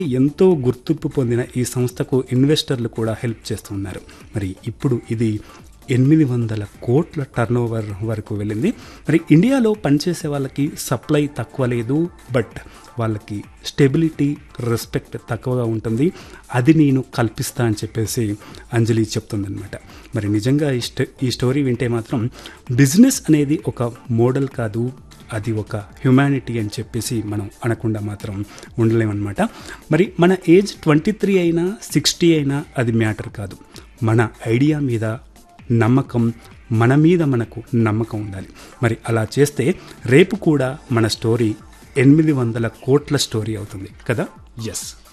ఎంతో గుర్తింపు పొందిన ఈ సంస్థకు ఇన్వెస్టర్లు కూడా హెల్ప్ చేస్తున్నారు మరి ఇప్పుడు ఇది ఎనిమిది వందల కోట్ల టర్న్ ఓవర్ వరకు వెళ్ళింది మరి ఇండియాలో పనిచేసే వాళ్ళకి సప్లై తక్కువ లేదు బట్ వాళ్ళకి స్టెబిలిటీ రెస్పెక్ట్ తక్కువగా ఉంటుంది అది నేను కల్పిస్తా అని చెప్పేసి అంజలి చెప్తుందనమాట మరి నిజంగా ఈ స్టో ఈ స్టోరీ వింటే మాత్రం బిజినెస్ అనేది ఒక మోడల్ కాదు అది ఒక హ్యుమానిటీ అని చెప్పేసి మనం అనకుండా మాత్రం ఉండలేమన్నమాట మరి మన ఏజ్ ట్వంటీ త్రీ అయినా సిక్స్టీ అయినా అది మ్యాటర్ కాదు మన ఐడియా మీద నమ్మకం మన మీద మనకు నమ్మకం ఉండాలి మరి అలా చేస్తే రేపు కూడా మన స్టోరీ ఎనిమిది వందల కోట్ల స్టోరీ అవుతుంది కదా ఎస్